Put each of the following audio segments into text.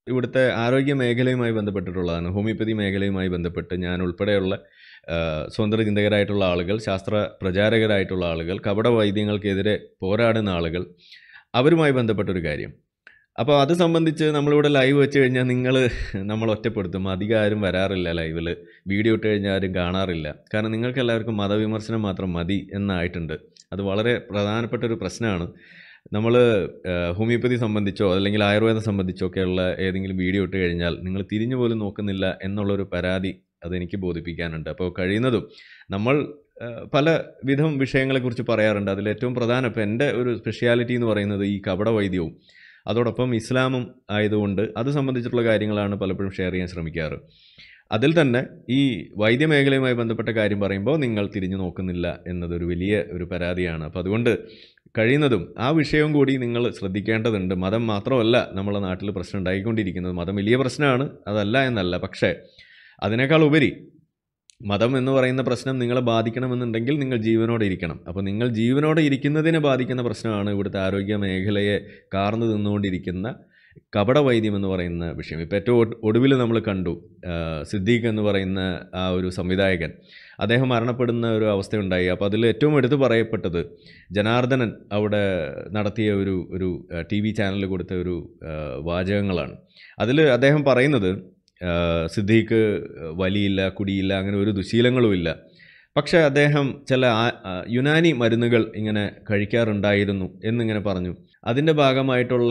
ഇവിടുത്തെ ആരോഗ്യ മേഖലയുമായി ബന്ധപ്പെട്ടിട്ടുള്ളതാണ് ഹോമിയോപ്പതി മേഖലയുമായി ബന്ധപ്പെട്ട് ഞാൻ ഉൾപ്പെടെയുള്ള ആ, സ്വതന്ത്ര ചിന്തകരായിട്ടുള്ള ആളുകൾ ശാസ്ത്ര പ്രചാരകരായിട്ടുള്ള ആളുകൾ കപട വൈദ്യങ്ങൾക്കെതിരെ പോരാടുന്ന ആളുകൾ അവരുമായി ബന്ധപ്പെട്ടൊരു കാര്യം അപ്പോൾ അത് സംബന്ധിച്ച് നമ്മളിവിടെ ലൈവ് വെച്ച് കഴിഞ്ഞാൽ നിങ്ങൾ നമ്മൾ ഒറ്റപ്പെടുത്തും അധികം ആരും വരാറില്ല ലൈവിൽ വീഡിയോ ഇട്ട് കഴിഞ്ഞാൽ ആരും കാണാറില്ല കാരണം നിങ്ങൾക്ക് എല്ലാവർക്കും മതവിമർശനം മാത്രം മതി എന്നായിട്ടുണ്ട് അത് വളരെ പ്രധാനപ്പെട്ട ഒരു പ്രശ്നമാണ് നമ്മൾ ഹോമിയോപ്പതി സംബന്ധിച്ചോ അല്ലെങ്കിൽ ആയുർവേദം സംബന്ധിച്ചോ ഒക്കെയുള്ള ഏതെങ്കിലും വീഡിയോ ഇട്ട് കഴിഞ്ഞാൽ നിങ്ങൾ തിരിഞ്ഞു പോലും നോക്കുന്നില്ല എന്നുള്ളൊരു പരാതി അതെനിക്ക് ബോധിപ്പിക്കാനുണ്ട് അപ്പോൾ കഴിയുന്നതും നമ്മൾ ആ, പല വിധം വിഷയങ്ങളെക്കുറിച്ച് പറയാറുണ്ട് അതിൽ ഏറ്റവും പ്രധാനം ഇപ്പോൾ എൻ്റെ ഒരു സ്പെഷ്യാലിറ്റി എന്ന് പറയുന്നത് ഈ കപട വൈദ്യവും അതോടൊപ്പം ഇസ്ലാമും ആയതുകൊണ്ട് അത് സംബന്ധിച്ചിട്ടുള്ള കാര്യങ്ങളാണ് പലപ്പോഴും ഷെയർ ചെയ്യാൻ ശ്രമിക്കാറ് അതിൽ തന്നെ ഈ വൈദ്യമേഖലയുമായി ബന്ധപ്പെട്ട കാര്യം പറയുമ്പോൾ നിങ്ങൾ തിരിഞ്ഞു നോക്കുന്നില്ല എന്നതൊരു വലിയ ഒരു പരാതിയാണ് അപ്പോൾ അതുകൊണ്ട് കഴിയുന്നതും ആ വിഷയവും കൂടി നിങ്ങൾ ശ്രദ്ധിക്കേണ്ടതുണ്ട് മതം മാത്രമല്ല നമ്മളെ നാട്ടിൽ പ്രശ്നം ഉണ്ടായിക്കൊണ്ടിരിക്കുന്നത് മതം വലിയ പ്രശ്നമാണ് അതല്ല എന്നല്ല പക്ഷേ അതിനേക്കാൾ ഉപരി മതം എന്ന് പറയുന്ന പ്രശ്നം നിങ്ങളെ ബാധിക്കണമെന്നുണ്ടെങ്കിൽ നിങ്ങൾ ജീവനോടെ ഇരിക്കണം അപ്പോൾ നിങ്ങൾ ജീവനോടെ ഇരിക്കുന്നതിനെ ബാധിക്കുന്ന പ്രശ്നമാണ് ഇവിടുത്തെ ആരോഗ്യ മേഖലയെ കാർന്നു നിന്നുകൊണ്ടിരിക്കുന്ന കപട വൈദ്യം എന്ന് പറയുന്ന വിഷയം ഇപ്പോൾ ഏറ്റവും ഒടുവിൽ നമ്മൾ കണ്ടു ആ, സിദ്ദീഖ് എന്ന് പറയുന്ന ആ ഒരു സംവിധായകൻ അദ്ദേഹം മരണപ്പെടുന്ന ഒരു അവസ്ഥയുണ്ടായി അപ്പോൾ അതിൽ ഏറ്റവും എടുത്തു പറയപ്പെട്ടത് ജനാർദ്ദനൻ അവിടെ നടത്തിയ ഒരു ഒരു ടി വി ചാനലിൽ കൊടുത്ത ഒരു ആ, വാചകങ്ങളാണ് അതിൽ അദ്ദേഹം പറയുന്നത് ആ, സിദ്ദീഖ് വലിയില്ല കുടിയില്ല അങ്ങനെ ഒരു ദുശീലങ്ങളുമില്ല പക്ഷേ അദ്ദേഹം ചില ആ- ആ, യുനാനി മരുന്നുകൾ ഇങ്ങനെ കഴിക്കാറുണ്ടായിരുന്നു എന്നിങ്ങനെ പറഞ്ഞു അതിൻ്റെ ഭാഗമായിട്ടുള്ള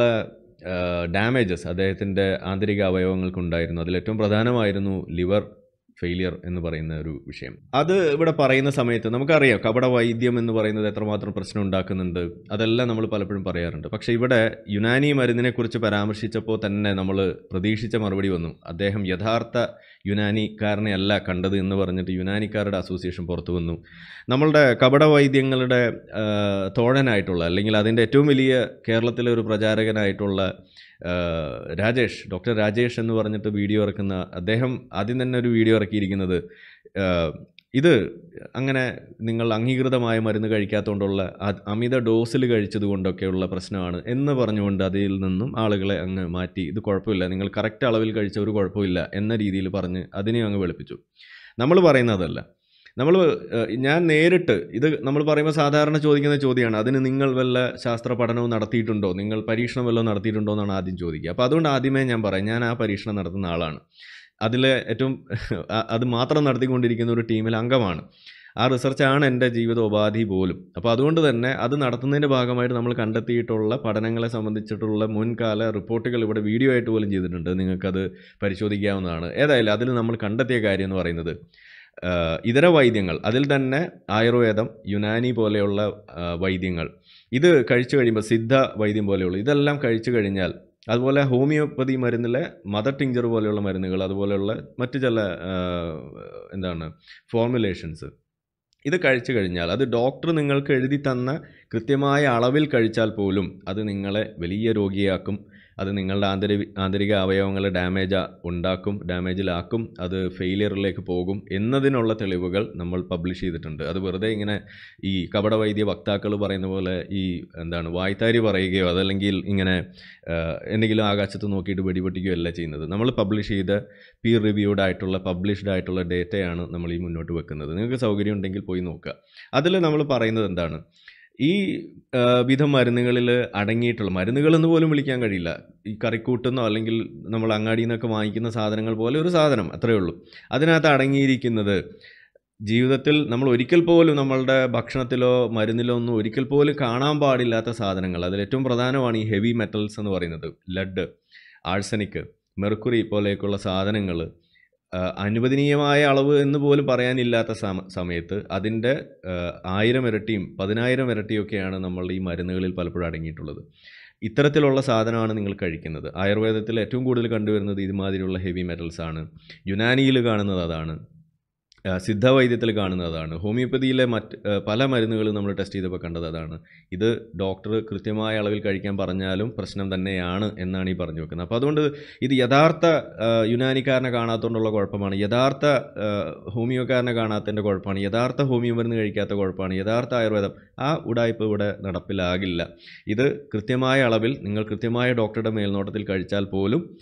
ഡാമേജസ് അദ്ദേഹത്തിൻ്റെ ആന്തരിക അവയവങ്ങൾക്കുണ്ടായിരുന്നു അതിലേറ്റവും പ്രധാനമായിരുന്നു ലിവർ ഫെയിലിയർ എന്ന് പറയുന്ന ഒരു വിഷയം അത് ഇവിടെ പറയുന്ന സമയത്ത് നമുക്കറിയാം കപട വൈദ്യം എന്ന് പറയുന്നത് എത്രമാത്രം പ്രശ്നം ഉണ്ടാക്കുന്നുണ്ട് അതെല്ലാം നമ്മൾ പലപ്പോഴും പറയാറുണ്ട് പക്ഷേ ഇവിടെ യുനാനി മരുന്നിനെക്കുറിച്ച് പരാമർശിച്ചപ്പോൾ തന്നെ നമ്മൾ പ്രതീക്ഷിച്ച മറുപടി വന്നു അദ്ദേഹം യഥാർത്ഥ യുനാനിക്കാരനെ അല്ല കണ്ടത് എന്ന് പറഞ്ഞിട്ട് യുനാനിക്കാരുടെ അസോസിയേഷൻ പുറത്തു വന്നു നമ്മളുടെ കപട വൈദ്യങ്ങളുടെ ആ, തോഴനായിട്ടുള്ള അല്ലെങ്കിൽ അതിൻ്റെ ഏറ്റവും വലിയ കേരളത്തിലെ ഒരു പ്രചാരകനായിട്ടുള്ള ആ, രാജേഷ് ഡോക്ടർ രാജേഷ് എന്ന് പറഞ്ഞിട്ട് വീഡിയോ ഇറക്കുന്ന അദ്ദേഹം ആദ്യം തന്നെ ഒരു വീഡിയോ ഇറക്കിയിരിക്കുന്നത് ആ, ഇത് അങ്ങനെ നിങ്ങൾ അംഗീകൃതമായ മരുന്ന് കഴിക്കാത്തതുകൊണ്ടുള്ള അ- അമിത ഡോസിൽ കഴിച്ചത് കൊണ്ടൊക്കെയുള്ള പ്രശ്നമാണ് എന്ന് പറഞ്ഞുകൊണ്ട് അതിൽ നിന്നും ആളുകളെ അങ്ങ് മാറ്റി ഇത് കുഴപ്പമില്ല നിങ്ങൾ കറക്റ്റ് അളവിൽ കഴിച്ച ഒരു കുഴപ്പമില്ല എന്ന രീതിയിൽ പറഞ്ഞ് അതിനെയും അങ്ങ് വെളുപ്പിച്ചു നമ്മൾ പറയുന്നതല്ല നമ്മൾ ഞാൻ നേരിട്ട് ഇത് നമ്മൾ പറയുമ്പോൾ സാധാരണ ചോദിക്കുന്ന ചോദ്യമാണ് അതിന് നിങ്ങൾ വല്ല ശാസ്ത്ര പഠനവും നടത്തിയിട്ടുണ്ടോ നിങ്ങൾ പരീക്ഷണം വല്ലതും നടത്തിയിട്ടുണ്ടോ എന്നാണ് ആദ്യം ചോദിക്കുക അപ്പോൾ അതുകൊണ്ട് ആദ്യമേ ഞാൻ പറയാം ഞാൻ ആ പരീക്ഷണം നടത്തുന്ന ആളാണ് അതിലെ ഏറ്റവും അ- അത് മാത്രം നടത്തിക്കൊണ്ടിരിക്കുന്ന ഒരു ടീമിൽ അംഗമാണ് ആ റിസർച്ചാണ് എൻ്റെ ജീവിതോപാധി പോലും അപ്പോൾ അതുകൊണ്ട് തന്നെ അത് നടത്തുന്നതിൻ്റെ ഭാഗമായിട്ട് നമ്മൾ കണ്ടെത്തിയിട്ടുള്ള പഠനങ്ങളെ സംബന്ധിച്ചിട്ടുള്ള മുൻകാല റിപ്പോർട്ടുകൾ ഇവിടെ വീഡിയോ ആയിട്ട് പോലും ചെയ്തിട്ടുണ്ട് നിങ്ങൾക്കത് പരിശോധിക്കാവുന്നതാണ് ഏതായാലും അതിൽ നമ്മൾ കണ്ടെത്തിയ കാര്യം എന്ന് പറയുന്നത് ആ, ഇതര വൈദ്യങ്ങൾ അതിൽ തന്നെ ആയുർവേദം യുനാനി പോലെയുള്ള ആ, വൈദ്യങ്ങൾ ഇത് കഴിച്ചു കഴിയുമ്പോൾ സിദ്ധ വൈദ്യം പോലെയുള്ള ഇതെല്ലാം കഴിച്ചു കഴിഞ്ഞാൽ അതുപോലെ ഹോമിയോപ്പതി മരുന്നിലെ മദർ ടിഞ്ചർ പോലെയുള്ള മരുന്നുകൾ അതുപോലെയുള്ള മറ്റു ചില ആ, എന്താണ് ഫോർമുലേഷൻസ് ഇത് കഴിച്ചു കഴിഞ്ഞാൽ അത് ഡോക്ടർ നിങ്ങൾക്ക് എഴുതി തന്ന കൃത്യമായ അളവിൽ കഴിച്ചാൽ പോലും അത് നിങ്ങളെ വലിയ രോഗിയാക്കും അത് നിങ്ങളുടെ ആന്തരിക ആന്തരിക അവയവങ്ങളെ ഡാമേജ് ഉണ്ടാക്കും ഡാമേജിലാക്കും അത് ഫെയിലിയറിലേക്ക് പോകും എന്നതിനുള്ള തെളിവുകൾ നമ്മൾ പബ്ലിഷ് ചെയ്തിട്ടുണ്ട് അത് വെറുതെ ഇങ്ങനെ ഈ കപട വൈദ്യ വക്താക്കൾ പറയുന്ന പോലെ ഈ എന്താണ് വായ്ത്താരി പറയുകയോ അതല്ലെങ്കിൽ ഇങ്ങനെ ആ, എന്തെങ്കിലും ആകാശത്ത് നോക്കിയിട്ട് വെടിപൊട്ടിക്കുകയോ അല്ല ചെയ്യുന്നത് നമ്മൾ പബ്ലിഷ് ചെയ്ത പീർ റിവ്യൂഡ് ആയിട്ടുള്ള പബ്ലിഷ്ഡ് ആയിട്ടുള്ള ഡേറ്റയാണ് നമ്മൾ ഈ മുന്നോട്ട് വെക്കുന്നത് നിങ്ങൾക്ക് സൗകര്യം ഉണ്ടെങ്കിൽ പോയി നോക്കുക അതിൽ നമ്മൾ പറയുന്നത് എന്താണ് ഈ ആ, വിധം മരുന്നുകളിൽ അടങ്ങിയിട്ടുള്ള മരുന്നുകളെന്ന് പോലും വിളിക്കാൻ കഴിയില്ല ഈ കറിക്കൂട്ടെന്നോ അല്ലെങ്കിൽ നമ്മൾ അങ്ങാടിയിൽ നിന്നൊക്കെ വാങ്ങിക്കുന്ന സാധനങ്ങൾ പോലെ ഒരു സാധനം അത്രയേ ഉള്ളൂ അതിനകത്ത് അടങ്ങിയിരിക്കുന്നത് ജീവിതത്തിൽ നമ്മൾ ഒരിക്കൽ പോലും നമ്മളുടെ ഭക്ഷണത്തിലോ മരുന്നിലോ ഒന്നും ഒരിക്കൽ പോലും കാണാൻ പാടില്ലാത്ത സാധനങ്ങൾ അതിൽ ഏറ്റവും പ്രധാനമാണ് ഈ ഹെവി മെറ്റൽസ് എന്ന് പറയുന്നത് ലെഡ് ആഴ്സനിക് മെർക്കുറി പോലെയൊക്കെയുള്ള സാധനങ്ങൾ അനുവദനീയമായ അളവ് എന്ന് പോലും പറയാനില്ലാത്ത സമ സമയത്ത് അതിൻ്റെ ആയിരം ഇരട്ടിയും പതിനായിരം ഇരട്ടിയൊക്കെയാണ് നമ്മളുടെ ഈ മരുന്നുകളിൽ പലപ്പോഴും അടങ്ങിയിട്ടുള്ളത് ഇത്തരത്തിലുള്ള സാധനമാണ് നിങ്ങൾ കഴിക്കുന്നത് ആയുർവേദത്തിൽ ഏറ്റവും കൂടുതൽ കണ്ടുവരുന്നത് ഇതുമാതിരിയുള്ള ഹെവി മെറ്റൽസ് ആണ് യുനാനിയിൽ കാണുന്നത് അതാണ് ആ, സിദ്ധവൈദ്യത്തിൽ കാണുന്നത് അതാണ് ഹോമിയോപ്പതിയിലെ മറ്റ് ആ, പല മരുന്നുകളും നമ്മൾ ടെസ്റ്റ് ചെയ്തപ്പോൾ കണ്ടത് അതാണ് ഇത് ഡോക്ടർ കൃത്യമായ അളവിൽ കഴിക്കാൻ പറഞ്ഞാലും പ്രശ്നം തന്നെയാണ് എന്നാണ് ഈ പറഞ്ഞു വെക്കുന്നത് അപ്പോൾ അതുകൊണ്ട് ഇത് യഥാർത്ഥ ആ, യുനാനിക്കാരനെ കാണാത്തതുകൊണ്ടുള്ള കുഴപ്പമാണ് യഥാർത്ഥ ആ, ഹോമിയോക്കാരനെ കാണാത്തതിൻ്റെ കുഴപ്പമാണ് യഥാർത്ഥ ഹോമിയോ മരുന്ന് കഴിക്കാത്ത കുഴപ്പമാണ് യഥാർത്ഥ ആയുർവേദം ആ ഉടായ്പ ഇവിടെ നടപ്പിലാകില്ല ഇത് കൃത്യമായ അളവിൽ നിങ്ങൾ കൃത്യമായ ഡോക്ടറുടെ മേൽനോട്ടത്തിൽ കഴിച്ചാൽ പോലും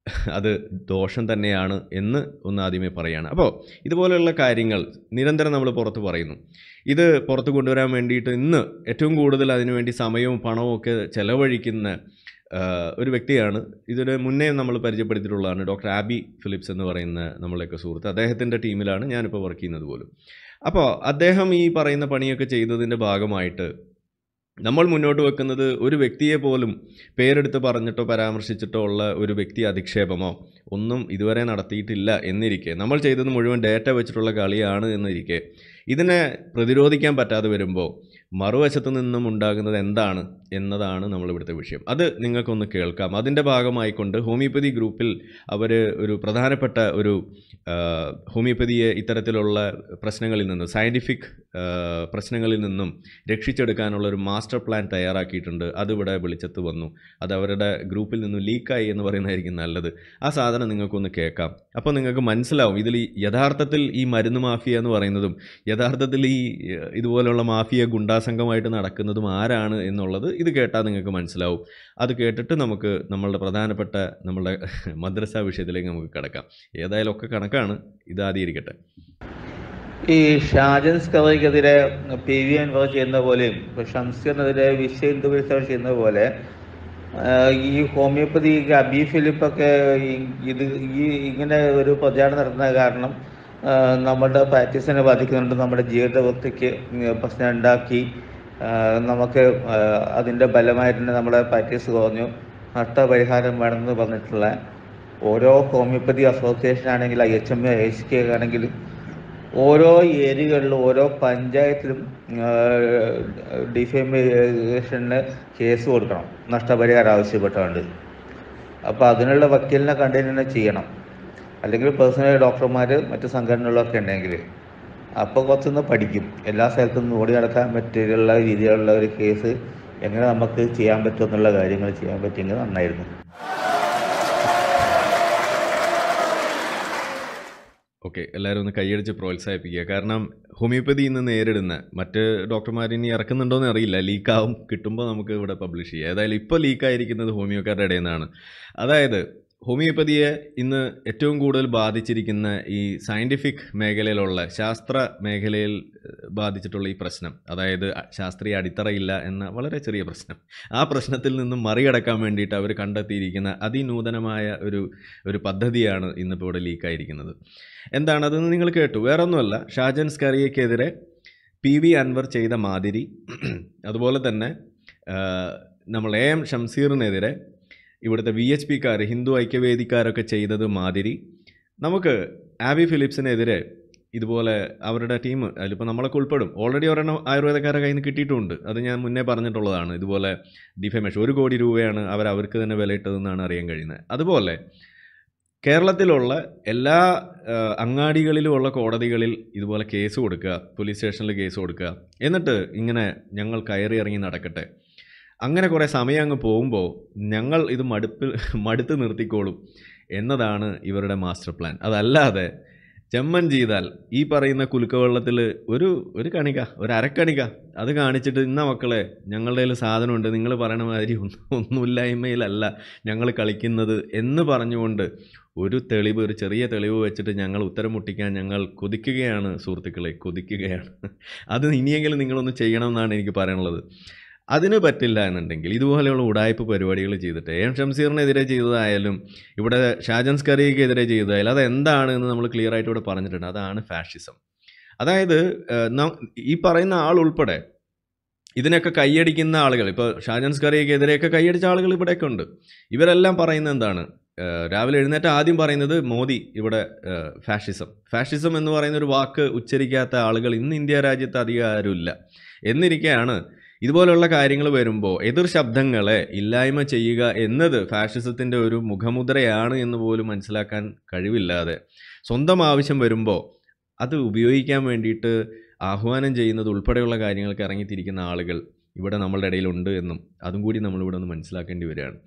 അത് ദോഷം തന്നെയാണ് എന്ന് ഒന്ന് ആദ്യമേ പറയുകയാണ് അപ്പോൾ ഇതുപോലെയുള്ള കാര്യങ്ങൾ നിരന്തരം നമ്മൾ പുറത്ത് പറയുന്നു ഇത് പുറത്ത് കൊണ്ടുവരാൻ വേണ്ടിയിട്ട് ഇന്ന് ഏറ്റവും കൂടുതൽ അതിനുവേണ്ടി സമയവും പണവും ഒക്കെ ചെലവഴിക്കുന്ന ആ, ഒരു വ്യക്തിയാണ് ഇതിന് മുന്നേ നമ്മൾ പരിചയപ്പെടുത്തിയിട്ടുള്ളതാണ് ഡോക്ടർ ആബി ഫിലിപ്സ് എന്ന് പറയുന്ന നമ്മളെയൊക്കെ സുഹൃത്ത് അദ്ദേഹത്തിൻ്റെ ടീമിലാണ് ഞാനിപ്പോൾ വർക്ക് ചെയ്യുന്നത് പോലും അപ്പോൾ അദ്ദേഹം ഈ പറയുന്ന പണിയൊക്കെ ചെയ്തതിൻ്റെ ഭാഗമായിട്ട് നമ്മൾ മുന്നോട്ട് വെക്കുന്നത് ഒരു വ്യക്തിയെ പോലും പേരെടുത്ത് പറഞ്ഞിട്ടോ പരാമർശിച്ചിട്ടോ ഉള്ള ഒരു വ്യക്തി അധിക്ഷേപമോ ഒന്നും ഇതുവരെ നടത്തിയിട്ടില്ല എന്നിരിക്കെ നമ്മൾ ചെയ്തത് മുഴുവൻ ഡേറ്റ വെച്ചിട്ടുള്ള കളിയാണ് എന്നിരിക്കെ ഇതിനെ പ്രതിരോധിക്കാൻ പറ്റാതെ വരുമ്പോൾ മറുവശത്ത് നിന്നും ഉണ്ടാകുന്നത് എന്താണ് എന്നതാണ് നമ്മൾ ഇവിടുത്തെ വിഷയം അത് നിങ്ങൾക്കൊന്ന് കേൾക്കാം അതിൻ്റെ ഭാഗമായിക്കൊണ്ട് ഹോമിയോപ്പതി ഗ്രൂപ്പിൽ അവർ ഒരു പ്രധാനപ്പെട്ട ഒരു ആ, ഹോമിയോപ്പതിയെ ഇത്തരത്തിലുള്ള പ്രശ്നങ്ങളിൽ നിന്നും സയൻറ്റിഫിക് പ്രശ്നങ്ങളിൽ നിന്നും രക്ഷിച്ചെടുക്കാനുള്ള ഒരു മാസ്റ്റർ പ്ലാൻ തയ്യാറാക്കിയിട്ടുണ്ട് അതിവിടെ വെളിച്ചത്ത് വന്നു അത് അവരുടെ ഗ്രൂപ്പിൽ നിന്നും ലീക്കായി എന്ന് പറയുന്നതായിരിക്കും നല്ലത് ആ സാധനം നിങ്ങൾക്കൊന്ന് കേൾക്കാം അപ്പോൾ നിങ്ങൾക്ക് മനസ്സിലാവും ഇതിൽ ഈ യഥാർത്ഥത്തിൽ ഈ മരുന്ന് മാഫിയ എന്ന് പറയുന്നതും യഥാർത്ഥത്തിൽ ഈ ഏഹ്, ഇതുപോലെയുള്ള മാഫിയ ഗുണ്ടാസംഘമായിട്ട് നടക്കുന്നതും ആരാണ് എന്നുള്ളത് ഇത് കേട്ടാൽ നിങ്ങൾക്ക് മനസ്സിലാവും അത് കേട്ടിട്ട് നമുക്ക് നമ്മളുടെ പ്രധാനപ്പെട്ട നമ്മളുടെ മദ്രസ വിഷയത്തിലേക്ക് നമുക്ക് കിടക്കാം ഏതായാലും ഒക്കെ കണക്കാണ് ഇതാദ്യം ഇരിക്കട്ടെ ഈ ഷാജൻ സ്കറിക്കെതിരെ പി വി അൻവർ ചെയ്യുന്ന പോലെയും ഇപ്പൊ ഷംസീറിനെതിരെ വിശ്വ ഹിന്ദു പരിസരം ചെയ്യുന്ന പോലെ ആ, ഈ ഹോമിയോപ്പതി അബി ഫിലിപ്പൊക്കെ ഈ- ഇത് ഈ ഇങ്ങനെ ഒരു പ്രചാരണം നടത്തുന്ന കാരണം ആ, നമ്മുടെ പ്രാക്ടീസിനെ ബാധിക്കുന്നുണ്ട് നമ്മുടെ ജീവിത വൃത്തിക്ക് പ്രശ്നം ഉണ്ടാക്കി ആ, നമുക്ക് ആ, അതിൻ്റെ ഫലമായിട്ട് തന്നെ നമ്മുടെ പ്രാക്ടീസ് കുറഞ്ഞു നഷ്ടപരിഹാരം വേണമെന്ന് പറഞ്ഞിട്ടുള്ള ഓരോ ഹോമിയോപ്പതി അസോസിയേഷൻ ആണെങ്കിൽ H M A H K കെ ആണെങ്കിലും ഓരോ ഏരിയകളിലും ഓരോ പഞ്ചായത്തിലും ഡിഫേമേഷന് കേസ് കൊടുക്കണം നഷ്ടപരിഹാരം ആവശ്യപ്പെട്ടുകൊണ്ട് അപ്പോൾ അതിനുള്ള വക്കീലിനെ കണ്ടു തന്നെ ചെയ്യണം അല്ലെങ്കിൽ പേഴ്സണൽ ഡോക്ടർമാർ മറ്റു സംഘടനകളൊക്കെ ഉണ്ടെങ്കിൽ അപ്പോൾ കുറച്ചൊന്ന് പഠിക്കും എല്ലാ സ്ഥലത്തും നിന്ന് ഓടി നടക്കാൻ പറ്റിയുള്ള രീതിയിലുള്ള ഒരു കേസ് എങ്ങനെ നമുക്ക് ചെയ്യാൻ പറ്റും എന്നുള്ള കാര്യങ്ങൾ ചെയ്യാൻ പറ്റിയെങ്കിൽ നന്നായിരുന്നു ഓക്കെ എല്ലാവരും ഒന്ന് കൈയടിച്ച് പ്രോത്സാഹിപ്പിക്കുക കാരണം ഹോമിയോപ്പതി ഇന്ന് നേരിടുന്ന മറ്റ് ഡോക്ടർമാർ ഇനി ഇറക്കുന്നുണ്ടോ എന്ന് അറിയില്ല ലീക്കാവും കിട്ടുമ്പോൾ നമുക്ക് ഇവിടെ പബ്ലിഷ് ചെയ്യാം ഏതായാലും ഇപ്പോൾ ലീക്കായിരിക്കുന്നത് ഹോമിയോക്കാരുടെ ഇടയിൽ നിന്നാണ് അതായത് ഹോമിയോപ്പതിയെ ഇന്ന് ഏറ്റവും കൂടുതൽ ബാധിച്ചിരിക്കുന്ന ഈ സയൻറ്റിഫിക് മേഖലയിലുള്ള ശാസ്ത്ര മേഖലയിൽ ഏഹ്, ബാധിച്ചിട്ടുള്ള ഈ പ്രശ്നം അതായത് അ- ശാസ്ത്രീയ അടിത്തറയില്ല എന്ന വളരെ ചെറിയ പ്രശ്നം ആ പ്രശ്നത്തിൽ നിന്നും മറികടക്കാൻ വേണ്ടിയിട്ട് അവർ കണ്ടെത്തിയിരിക്കുന്ന അതിനൂതനമായ ഒരു ഒരു പദ്ധതിയാണ് ഇന്നിപ്പോൾ ഇവിടെ ലീക്കായിരിക്കുന്നത് എന്താണതെന്ന് നിങ്ങൾ കേട്ടു വേറെ ഒന്നുമല്ല ഷാജൻ സ്കറിയക്കെതിരെ പി വി അൻവർ ചെയ്ത മാതിരി അതുപോലെ തന്നെ ആ, നമ്മൾ എ എം ഷംസീറിനെതിരെ ഇവിടുത്തെ വി എച്ച് പിക്കാർ ഹിന്ദു ഐക്യവേദിക്കാരൊക്കെ ചെയ്തത് മാതിരി നമുക്ക് ആബി ഫിലിപ്സിനെതിരെ ഇതുപോലെ അവരുടെ ടീം അതിലിപ്പോൾ നമ്മളൊക്കെ ഉൾപ്പെടും ഓൾറെഡി ഒരെണ്ണം ആയുർവേദക്കാരുടെ കയ്യിൽ നിന്ന് കിട്ടിയിട്ടുണ്ട് അത് ഞാൻ മുന്നേ പറഞ്ഞിട്ടുള്ളതാണ് ഇതുപോലെ ഡിഫമേഷൻ ഒരു കോടി രൂപയാണ് അവർ അവർക്ക് തന്നെ വിലയിട്ടതെന്നാണ് അറിയാൻ കഴിയുന്നത് അതുപോലെ കേരളത്തിലുള്ള എല്ലാ ആ, അങ്ങാടികളിലുമുള്ള കോടതികളിൽ ഇതുപോലെ കേസ് കൊടുക്കുക പോലീസ് സ്റ്റേഷനിൽ കേസ് കൊടുക്കുക എന്നിട്ട് ഇങ്ങനെ ഞങ്ങൾ കയറി ഇറങ്ങി നടക്കട്ടെ അങ്ങനെ കുറേ സമയം അങ്ങ് പോകുമ്പോൾ ഞങ്ങൾ ഇത് മടുപ്പ് മടുത്ത് നിർത്തിക്കോളും എന്നതാണ് ഇവരുടെ മാസ്റ്റർ പ്ലാൻ അതല്ലാതെ ചെമ്മൻ ചെയ്താൽ ഈ പറയുന്ന കുലുക്കവെള്ളത്തിൽ ഒരു ഒരു കണിക ഒരു അരക്കണിക അത് കാണിച്ചിട്ട് ഇന്ന മക്കളെ ഞങ്ങളുടെ കയ്യിൽ സാധനമുണ്ട് നിങ്ങൾ പറയണ മാതിരി ഒന്നും ഒന്നുമില്ലായ്മയിലല്ല ഞങ്ങൾ കളിക്കുന്നത് എന്ന് പറഞ്ഞുകൊണ്ട് ഒരു തെളിവ് ഒരു ചെറിയ തെളിവ് വെച്ചിട്ട് ഞങ്ങൾ ഉത്തരം മുട്ടിക്കാൻ ഞങ്ങൾ കൊതിക്കുകയാണ് സുഹൃത്തുക്കളെ കൊതിക്കുകയാണ് അത് ഇനിയെങ്കിലും നിങ്ങളൊന്ന് ചെയ്യണമെന്നാണ് എനിക്ക് പറയാനുള്ളത് അതിന് പറ്റില്ല എന്നുണ്ടെങ്കിൽ ഇതുപോലെയുള്ള ഉടായ്പ പരിപാടികൾ ചെയ്തിട്ട് എം ഷംസീറിനെതിരെ ചെയ്തതായാലും ഇവിടെ ഷാജൻ സ്കറിയക്കെതിരെ ചെയ്തതായാലും അതെന്താണ് എന്ന് നമ്മൾ ക്ലിയർ ആയിട്ട് ഇവിടെ പറഞ്ഞിട്ടുണ്ട് അതാണ് ഫാഷിസം അതായത് ഏഹ്, ന- ഈ പറയുന്ന ആൾ ഉൾപ്പെടെ ഇതിനൊക്കെ കൈയടിക്കുന്ന ആളുകൾ ഇപ്പോൾ ഷാജൻ സ്കറിയക്കെതിരെയൊക്കെ കൈയടിച്ച ആളുകൾ ഇവിടെയൊക്കെ ഉണ്ട് ഇവരെല്ലാം പറയുന്നത് എന്താണ് ഏഹ്, രാവിലെ എഴുന്നേറ്റ് ആദ്യം പറയുന്നത് മോദി ഇവിടെ ഏഹ്, ഫാഷിസം ഫാഷിസം എന്ന് പറയുന്ന ഒരു വാക്ക് ഉച്ചരിക്കാത്ത ആളുകൾ ഇന്ന് ഇന്ത്യ രാജ്യത്ത് അധികം ആരുമില്ല എന്നിരിക്കെയാണ് ഇതുപോലുള്ള കാര്യങ്ങൾ വരുമ്പോൾ എതിർ ശബ്ദങ്ങളെ ഇല്ലായ്മ ചെയ്യുക എന്നത് ഫാഷിസത്തിൻ്റെ ഒരു മുഖമുദ്രയാണ് എന്ന് പോലും മനസ്സിലാക്കാൻ കഴിവില്ലാതെ സ്വന്തം ആവശ്യം വരുമ്പോൾ അത് ഉപയോഗിക്കാൻ വേണ്ടിയിട്ട് ആഹ്വാനം ചെയ്യുന്നത് ഉൾപ്പെടെയുള്ള കാര്യങ്ങൾക്ക് ഇറങ്ങിത്തിരിക്കുന്ന ആളുകൾ ഇവിടെ നമ്മളുടെ ഇടയിലുണ്ട് എന്നും അതും കൂടി നമ്മളിവിടെ ഒന്ന് മനസ്സിലാക്കേണ്ടി വരികയാണ്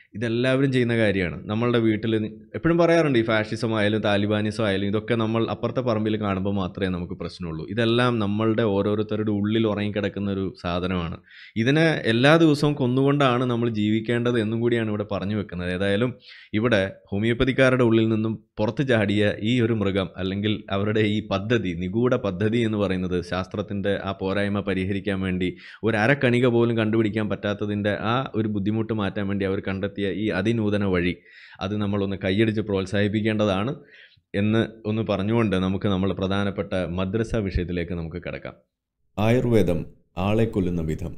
ഇതെല്ലാവരും ചെയ്യുന്ന കാര്യമാണ് നമ്മളുടെ വീട്ടിൽ എപ്പോഴും പറയാറുണ്ട് ഈ ഫാഷിസം ആയാലും താലിബാനിസം ആയാലും ഇതൊക്കെ നമ്മൾ അപ്പുറത്തെ പറമ്പിൽ കാണുമ്പോൾ മാത്രമേ നമുക്ക് പ്രശ്നമുള്ളൂ ഇതെല്ലാം നമ്മളുടെ ഓരോരുത്തരുടെ ഉള്ളിൽ ഉറങ്ങിക്കിടക്കുന്ന ഒരു സാധനമാണ് ഇതിനെ എല്ലാ ദിവസവും കൊന്നുകൊണ്ടാണ് നമ്മൾ ജീവിക്കേണ്ടത് എന്നും കൂടിയാണ് ഇവിടെ പറഞ്ഞു വെക്കുന്നത് ഏതായാലും ഇവിടെ ഹോമിയോപ്പതിക്കാരുടെ ഉള്ളിൽ നിന്നും പുറത്ത് ചാടിയ ഈ ഒരു മൃഗം അല്ലെങ്കിൽ അവരുടെ ഈ പദ്ധതി നിഗൂഢ പദ്ധതി എന്ന് പറയുന്നത് ശാസ്ത്രത്തിൻ്റെ ആ പോരായ്മ പരിഹരിക്കാൻ വേണ്ടി ഒരു അരക്കണിക പോലും കണ്ടുപിടിക്കാൻ പറ്റാത്തതിൻ്റെ ആ ഒരു ബുദ്ധിമുട്ട് മാറ്റാൻ വേണ്ടി അവർ കണ്ടെത്തിയ ഈ അതിനൂതന വഴി അത് നമ്മളൊന്ന് കൈയടിച്ച് പ്രോത്സാഹിപ്പിക്കേണ്ടതാണ് എന്ന് ഒന്ന് പറഞ്ഞുകൊണ്ട് നമുക്ക് നമ്മൾ പ്രധാനപ്പെട്ട മദ്രസ വിഷയത്തിലേക്ക് നമുക്ക് കിടക്കാം ആയുർവേദം ആളെ കൊല്ലുന്ന വിധം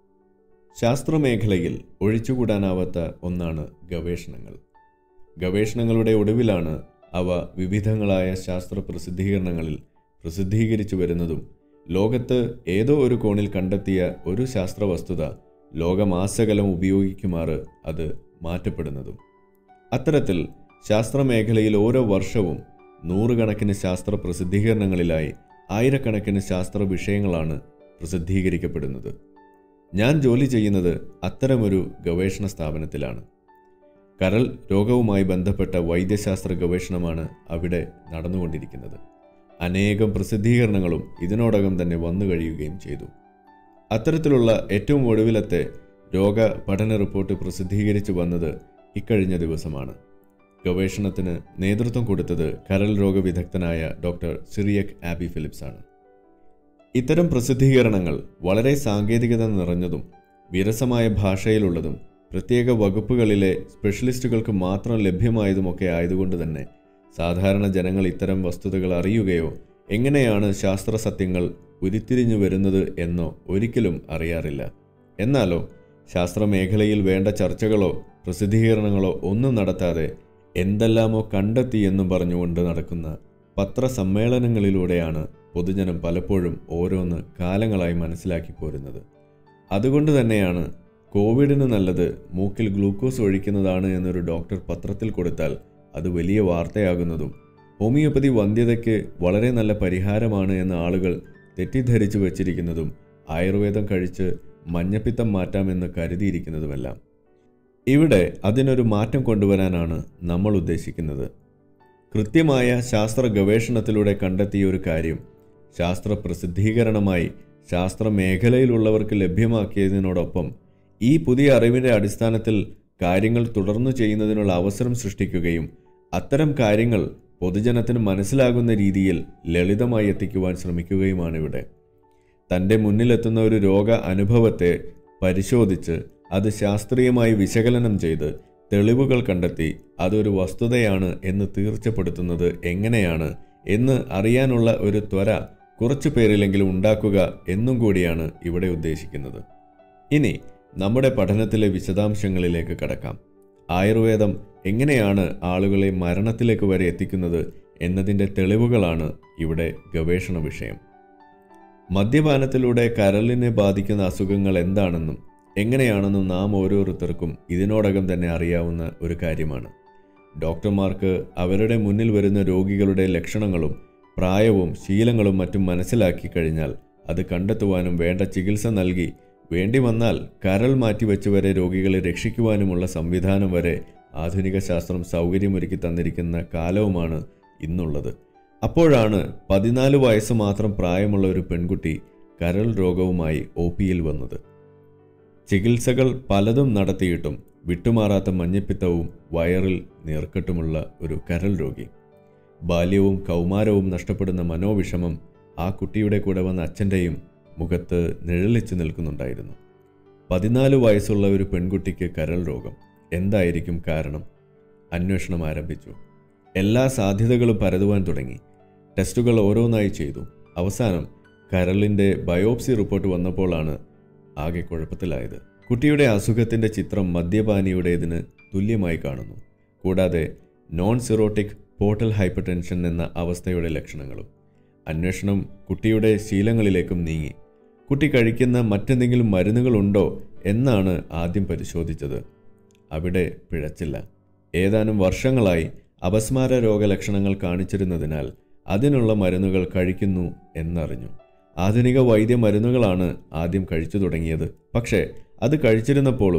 ശാസ്ത്രമേഖലയിൽ ഒഴിച്ചുകൂടാനാവാത്ത ഒന്നാണ് ഗവേഷണങ്ങൾ ഗവേഷണങ്ങളുടെ ഒടുവിലാണ് അവ വിവിധങ്ങളായ ശാസ്ത്ര പ്രസിദ്ധീകരണങ്ങളിൽ പ്രസിദ്ധീകരിച്ചു വരുന്നതും ലോകത്ത് ഏതോ ഒരു കോണിൽ കണ്ടെത്തിയ ഒരു ശാസ്ത്ര വസ്തുത ലോകമാസകലം ഉപയോഗിക്കുമാറ് അത് മാറ്റപ്പെടുന്നതും അത്തരത്തിൽ ശാസ്ത്രമേഖലയിൽ ഓരോ വർഷവും നൂറുകണക്കിന് ശാസ്ത്ര പ്രസിദ്ധീകരണങ്ങളിലായി ആയിരക്കണക്കിന് ശാസ്ത്ര വിഷയങ്ങളാണ് പ്രസിദ്ധീകരിക്കപ്പെടുന്നത് ഞാൻ ജോലി ചെയ്യുന്നത് അത്തരമൊരു ഗവേഷണ സ്ഥാപനത്തിലാണ് കരൾ രോഗവുമായി ബന്ധപ്പെട്ട വൈദ്യശാസ്ത്ര ഗവേഷണമാണ് അവിടെ നടന്നുകൊണ്ടിരിക്കുന്നത് അനേകം പ്രസിദ്ധീകരണങ്ങളും ഇതിനോടകം തന്നെ വന്നു കഴിയുകയും ചെയ്തു അത്തരത്തിലുള്ള ഏറ്റവും ഒടുവിലത്തെ രോഗ പഠന റിപ്പോർട്ട് പ്രസിദ്ധീകരിച്ചു വന്നത് ഇക്കഴിഞ്ഞ ദിവസമാണ് ഗവേഷണത്തിന് നേതൃത്വം കൊടുത്തത് കരൾ രോഗ വിദഗ്ധനായ ഡോക്ടർ സിറിയക് ആബി ഫിലിപ്സ് ആണ് ഇത്തരം പ്രസിദ്ധീകരണങ്ങൾ വളരെ സാങ്കേതികത നിറഞ്ഞതും വിരസമായ ഭാഷയിലുള്ളതും പ്രത്യേക വകുപ്പുകളിലെ സ്പെഷ്യലിസ്റ്റുകൾക്ക് മാത്രം ലഭ്യമായതുമൊക്കെ ആയതുകൊണ്ട് തന്നെ സാധാരണ ജനങ്ങൾ ഇത്തരം വസ്തുതകൾ അറിയുകയോ എങ്ങനെയാണ് ശാസ്ത്ര സത്യങ്ങൾ ഉരുത്തിരിഞ്ഞു വരുന്നത് എന്നോ ഒരിക്കലും അറിയാറില്ല എന്നാലോ ശാസ്ത്രമേഖലയിൽ വേണ്ട ചർച്ചകളോ പ്രസിദ്ധീകരണങ്ങളോ ഒന്നും നടത്താതെ എന്തെല്ലാമോ കണ്ടെത്തി എന്നും പറഞ്ഞുകൊണ്ട് നടക്കുന്ന പത്രസമ്മേളനങ്ങളിലൂടെയാണ് പൊതുജനം പലപ്പോഴും ഓരോന്ന് കാലങ്ങളായി മനസ്സിലാക്കി പോരുന്നത് അതുകൊണ്ട് തന്നെയാണ് കോവിഡിന് നല്ലത് മൂക്കിൽ ഗ്ലൂക്കോസ് ഒഴിക്കുന്നതാണ് എന്നൊരു ഡോക്ടർ പത്രത്തിൽ കൊടുത്താൽ അത് വലിയ വാർത്തയാകുന്നതും ഹോമിയോപ്പതി വന്ധ്യതയ്ക്ക് വളരെ നല്ല പരിഹാരമാണ് എന്ന ആളുകൾ തെറ്റിദ്ധരിച്ചു വച്ചിരിക്കുന്നതും ആയുർവേദം കഴിച്ച് മഞ്ഞപ്പിത്തം മാറ്റാമെന്ന് കരുതിയിരിക്കുന്നതുമെല്ലാം ഇവിടെ അതിനൊരു മാറ്റം കൊണ്ടുവരാനാണ് നമ്മൾ ഉദ്ദേശിക്കുന്നത് കൃത്യമായ ശാസ്ത്ര ഗവേഷണത്തിലൂടെ കണ്ടെത്തിയ ഒരു കാര്യം ശാസ്ത്ര പ്രസിദ്ധീകരണമായി ശാസ്ത്ര മേഖലയിലുള്ളവർക്ക് ലഭ്യമാക്കിയതിനോടൊപ്പം ഈ പുതിയ അറിവിൻ്റെ അടിസ്ഥാനത്തിൽ കാര്യങ്ങൾ തുടർന്നു ചെയ്യുന്നതിനുള്ള അവസരം സൃഷ്ടിക്കുകയും അത്തരം കാര്യങ്ങൾ പൊതുജനത്തിന് മനസ്സിലാകുന്ന രീതിയിൽ ലളിതമായി എത്തിക്കുവാൻ ശ്രമിക്കുകയുമാണ് ഇവിടെ തൻ്റെ മുന്നിലെത്തുന്ന ഒരു രോഗ അനുഭവത്തെ പരിശോധിച്ച് അത് ശാസ്ത്രീയമായി വിശകലനം ചെയ്ത് തെളിവുകൾ കണ്ടെത്തി അതൊരു വസ്തുതയാണ് എന്ന് തീർച്ചപ്പെടുത്തുന്നത് എങ്ങനെയാണ് എന്ന് അറിയാനുള്ള ഒരു ത്വര കുറച്ചു പേരിലെങ്കിലും ഉണ്ടാക്കുക എന്നും കൂടിയാണ് ഇവിടെ ഉദ്ദേശിക്കുന്നത് ഇനി നമ്മുടെ പഠനത്തിലെ വിശദാംശങ്ങളിലേക്ക് കടക്കാം ആയുർവേദം എങ്ങനെയാണ് ആളുകളെ മരണത്തിലേക്ക് വരെ എത്തിക്കുന്നത് എന്നതിൻ്റെ തെളിവുകളാണ് ഇവിടെ ഗവേഷണ വിഷയം മദ്യപാനത്തിലൂടെ കരളിനെ ബാധിക്കുന്ന അസുഖങ്ങൾ എന്താണെന്നും എങ്ങനെയാണെന്നും നാം ഓരോരുത്തർക്കും ഇതിനോടകം തന്നെ അറിയാവുന്ന ഒരു കാര്യമാണ് ഡോക്ടർമാർക്ക് അവരുടെ മുന്നിൽ വരുന്ന രോഗികളുടെ ലക്ഷണങ്ങളും പ്രായവും ശീലങ്ങളും മറ്റും മനസ്സിലാക്കി കഴിഞ്ഞാൽ അത് കണ്ടെത്തുവാനും വേണ്ട ചികിത്സ നൽകി വേണ്ടി വന്നാൽ കരൾ മാറ്റിവെച്ച് വരെ രോഗികളെ രക്ഷിക്കുവാനുമുള്ള സംവിധാനം വരെ ആധുനിക ശാസ്ത്രം സൗകര്യമൊരുക്കി തന്നിരിക്കുന്ന കാലവുമാണ് ഇന്നുള്ളത് അപ്പോഴാണ് പതിനാല് വയസ്സ് മാത്രം പ്രായമുള്ള ഒരു പെൺകുട്ടി കരൾ രോഗവുമായി ഒ പിയിൽ വന്നത് ചികിത്സകൾ പലതും നടത്തിയിട്ടും വിട്ടുമാറാത്ത മഞ്ഞപ്പിത്തവും വയറിൽ നീർക്കെട്ടുമുള്ള ഒരു കരൾ രോഗി ബാല്യവും കൗമാരവും നഷ്ടപ്പെടുന്ന മനോവിഷമം ആ കുട്ടിയുടെ കൂടെ വന്ന അച്ഛൻ്റെയും മുഖത്ത് നിഴലിച്ചു നിൽക്കുന്നുണ്ടായിരുന്നു പതിനാല് വയസ്സുള്ള ഒരു പെൺകുട്ടിക്ക് കരൾ രോഗം എന്തായിരിക്കും കാരണം അന്വേഷണം ആരംഭിച്ചു എല്ലാ സാധ്യതകളും പരതുവാൻ തുടങ്ങി ടെസ്റ്റുകൾ ഓരോന്നായി ചെയ്തു അവസാനം കരളിൻ്റെ ബയോപ്സി റിപ്പോർട്ട് വന്നപ്പോഴാണ് ആകെ കുഴപ്പത്തിലായത് കുട്ടിയുടെ അസുഖത്തിൻ്റെ ചിത്രം മദ്യപാനിയുടേതിന് തുല്യമായി കാണുന്നു കൂടാതെ non cirrhotic portal hypertension എന്ന അവസ്ഥയുടെ ലക്ഷണങ്ങളും അന്വേഷണം കുട്ടിയുടെ ശീലങ്ങളിലേക്കും നീങ്ങി കുട്ടി കഴിക്കുന്ന മറ്റെന്തെങ്കിലും മരുന്നുകളുണ്ടോ എന്നാണ് ആദ്യം പരിശോധിച്ചത് അവിടെ പിഴച്ചില്ല ഏതാനും വർഷങ്ങളായി അപസ്മാര രോഗലക്ഷണങ്ങൾ കാണിച്ചിരുന്നതിനാൽ അതിനുള്ള മരുന്നുകൾ കഴിക്കുന്നു എന്നറിഞ്ഞു ആധുനിക വൈദ്യ മരുന്നുകളാണ് ആദ്യം കഴിച്ചു തുടങ്ങിയത് പക്ഷേ അത് കഴിച്ചിരുന്നപ്പോഴും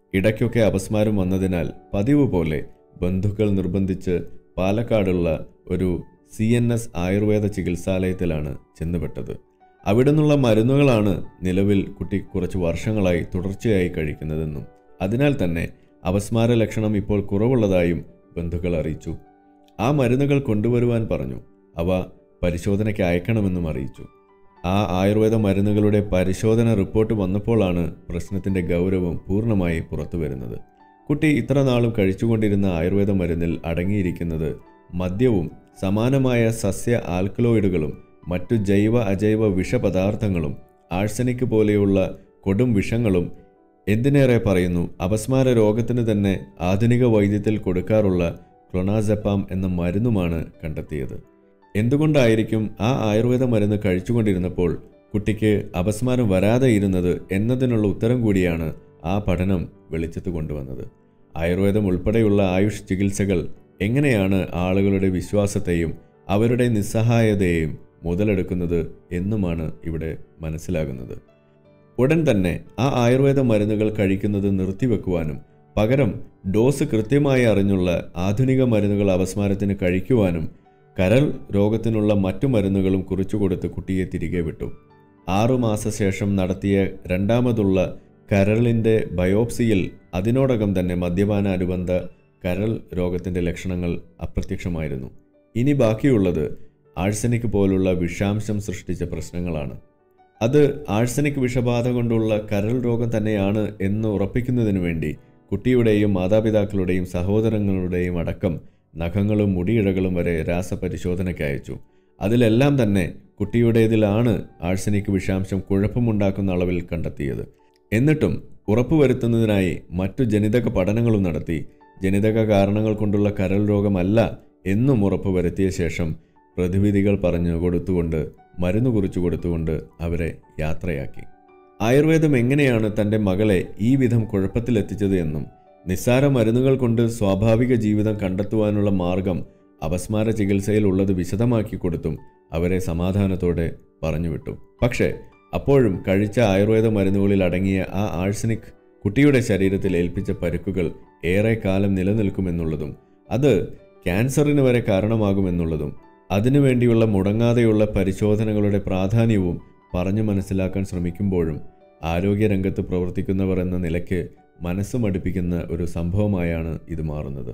ഇടയ്ക്കൊക്കെ അപസ്മാരം വന്നതിനാൽ പതിവ് പോലെ ബന്ധുക്കൾ നിർബന്ധിച്ച് പാലക്കാടുള്ള ഒരു സി എൻ എസ് ആയുർവേദ ചികിത്സാലയത്തിലാണ് ചെന്നുപെട്ടത് അവിടെ നിന്നുള്ള മരുന്നുകളാണ് നിലവിൽ കുട്ടി കുറച്ച് വർഷങ്ങളായി തുടർച്ചയായി കഴിക്കുന്നതെന്നും അതിനാൽ തന്നെ അപസ്മാര ലക്ഷണം ഇപ്പോൾ കുറവുള്ളതായും ബന്ധുക്കൾ അറിയിച്ചു ആ മരുന്നുകൾ കൊണ്ടുവരുവാൻ പറഞ്ഞു അവ പരിശോധനയ്ക്ക് അയക്കണമെന്നും അറിയിച്ചു ആ ആയുർവേദ മരുന്നുകളുടെ പരിശോധന റിപ്പോർട്ട് വന്നപ്പോഴാണ് പ്രശ്നത്തിന്റെ ഗൗരവം പൂർണ്ണമായി പുറത്തു വരുന്നത് കുട്ടി ഇത്ര നാളും കഴിച്ചുകൊണ്ടിരുന്ന ആയുർവേദ മരുന്നിൽ അടങ്ങിയിരിക്കുന്നത് മദ്യവും സമാനമായ സസ്യ ആൽക്കലോയിഡുകളും മറ്റു ജൈവ അജൈവ വിഷപദാർത്ഥങ്ങളും ആഴ്സനിക് പോലെയുള്ള കൊടും വിഷങ്ങളും എന്തിനേറെ പറയുന്നു അപസ്മാര രോഗത്തിന് തന്നെ ആധുനിക വൈദ്യത്തിൽ കൊടുക്കാറുള്ള ക്ലൊണാസെപ്പാം എന്ന മരുന്നുമാണ് കണ്ടെത്തിയത് എന്തുകൊണ്ടായിരിക്കും ആ ആയുർവേദ മരുന്ന് കഴിച്ചുകൊണ്ടിരുന്നപ്പോൾ കുട്ടിക്ക് അപസ്മാരം വരാതെ ഇരുന്നത് എന്നതിനുള്ള ഉത്തരം കൂടിയാണ് ആ പഠനം വെളിച്ചത്ത് കൊണ്ടുവന്നത് ആയുർവേദം ഉൾപ്പെടെയുള്ള ആയുഷ് ചികിത്സകൾ എങ്ങനെയാണ് ആളുകളുടെ വിശ്വാസത്തെയും അവരുടെ നിസ്സഹായതയെയും മുതലെടുക്കുന്നത് എന്നുമാണ് ഇവിടെ മനസ്സിലാകുന്നത് ഉടൻ തന്നെ ആ ആയുർവേദ മരുന്നുകൾ കഴിക്കുന്നത് നിർത്തിവെക്കുവാനും പകരം ഡോസ് കൃത്യമായി അറിഞ്ഞുള്ള ആധുനിക മരുന്നുകൾ അപസ്മാരത്തിന് കഴിക്കുവാനും കരൾ രോഗത്തിനുള്ള മറ്റു മരുന്നുകളും കുറിച്ചുകൊടുത്ത് കുട്ടിയെ തിരികെ വിട്ടു ആറുമാസ ശേഷം നടത്തിയ രണ്ടാമതുള്ള കരളിൻ്റെ ബയോപ്സിയിൽ അതിനോടകം തന്നെ മദ്യപാന അനുബന്ധ കരൾ രോഗത്തിൻ്റെ ലക്ഷണങ്ങൾ അപ്രത്യക്ഷമായിരുന്നു ഇനി ബാക്കിയുള്ളത് ആഴ്സനിക് പോലുള്ള വിഷാംശം സൃഷ്ടിച്ച പ്രശ്നങ്ങളാണ് അത് ആഴ്സനിക് വിഷബാധ കൊണ്ടുള്ള കരൾ രോഗം തന്നെയാണ് എന്ന് ഉറപ്പിക്കുന്നതിനു വേണ്ടി കുട്ടിയുടെയും മാതാപിതാക്കളുടെയും സഹോദരങ്ങളുടെയും അടക്കം നഖങ്ങളും മുടിയിഴകളും വരെ രാസപരിശോധനയ്ക്ക് അയച്ചു അതിലെല്ലാം തന്നെ കുട്ടിയുടേതിലാണ് ആഴ്സനിക് വിഷാംശം കുഴപ്പമുണ്ടാക്കുന്ന അളവിൽ കണ്ടെത്തിയത് എന്നിട്ടും ഉറപ്പുവരുത്തുന്നതിനായി മറ്റു ജനിതക പഠനങ്ങളും നടത്തി ജനിതക കാരണങ്ങൾ കൊണ്ടുള്ള കരൾ രോഗമല്ല എന്നും ഉറപ്പുവരുത്തിയ ശേഷം പ്രതിവിധികൾ പറഞ്ഞു കൊടുത്തുകൊണ്ട് മരുന്ന് കുറിച്ചു കൊടുത്തുകൊണ്ട് അവരെ യാത്രയാക്കി ആയുർവേദം എങ്ങനെയാണ് തൻ്റെ മകളെ ഈ വിധം കുഴപ്പത്തിലെത്തിച്ചത് എന്നും നിസ്സാര മരുന്നുകൾ കൊണ്ട് സ്വാഭാവിക ജീവിതം കണ്ടെത്തുവാനുള്ള മാർഗം അപസ്മാര ചികിത്സയിൽ ഉള്ളത് വിശദമാക്കി കൊടുത്തും അവരെ സമാധാനത്തോടെ പറഞ്ഞുവിട്ടു പക്ഷേ അപ്പോഴും കഴിച്ച ആയുർവേദ മരുന്നുകളിൽ അടങ്ങിയ ആ ആഴ്സനിക് കുട്ടിയുടെ ശരീരത്തിൽ ഏൽപ്പിച്ച പരുക്കുകൾ ഏറെ കാലം നിലനിൽക്കുമെന്നുള്ളതും അത് ക്യാൻസറിന് വരെ കാരണമാകുമെന്നുള്ളതും അതിനുവേണ്ടിയുള്ള മുടങ്ങാതെയുള്ള പരിശോധനകളുടെ പ്രാധാന്യവും പറഞ്ഞു മനസ്സിലാക്കാൻ ശ്രമിക്കുമ്പോഴും ആരോഗ്യരംഗത്ത് പ്രവർത്തിക്കുന്നവർ എന്ന നിലയ്ക്ക് മനസ്സ് മടുപ്പിക്കുന്ന ഒരു സംഭവമായാണ് ഇത് മാറുന്നത്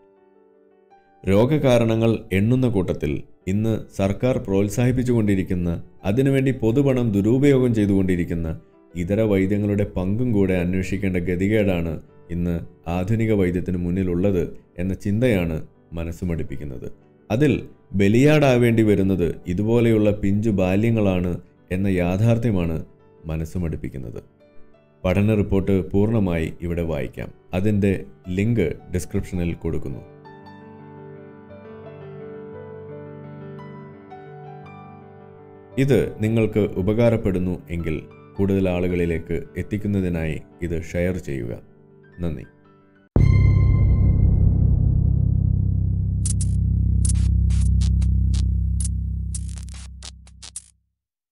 രോഗകാരണങ്ങൾ എണ്ണുന്ന കൂട്ടത്തിൽ ഇന്ന് സർക്കാർ പ്രോത്സാഹിപ്പിച്ചുകൊണ്ടിരിക്കുന്ന അതിനുവേണ്ടി പൊതുപണം ദുരുപയോഗം ചെയ്തുകൊണ്ടിരിക്കുന്ന ഇതര വൈദ്യങ്ങളുടെ പങ്കും കൂടെ അന്വേഷിക്കേണ്ട ഗതികേടാണ് ഇന്ന് ആധുനിക വൈദ്യത്തിന് മുന്നിലുള്ളത് എന്ന ചിന്തയാണ് മനസ്സ് മടുപ്പിക്കുന്നത് അതിൽ ബലിയാടാവേണ്ടി വരുന്നത് ഇതുപോലെയുള്ള പിഞ്ചു ബാല്യങ്ങളാണ് എന്ന യാഥാർത്ഥ്യമാണ് മനസ്സ് മടുപ്പിക്കുന്നത് പഠന റിപ്പോർട്ട് പൂർണ്ണമായി ഇവിടെ വായിക്കാം അതിൻ്റെ ലിങ്ക് ഡിസ്ക്രിപ്ഷനിൽ കൊടുക്കുന്നു ഇത് നിങ്ങൾക്ക് ഉപകാരപ്പെടുന്നു എങ്കിൽ കൂടുതൽ ആളുകളിലേക്ക് എത്തിക്കുന്നതിനായി ഇത് ഷെയർ ചെയ്യുക നന്ദി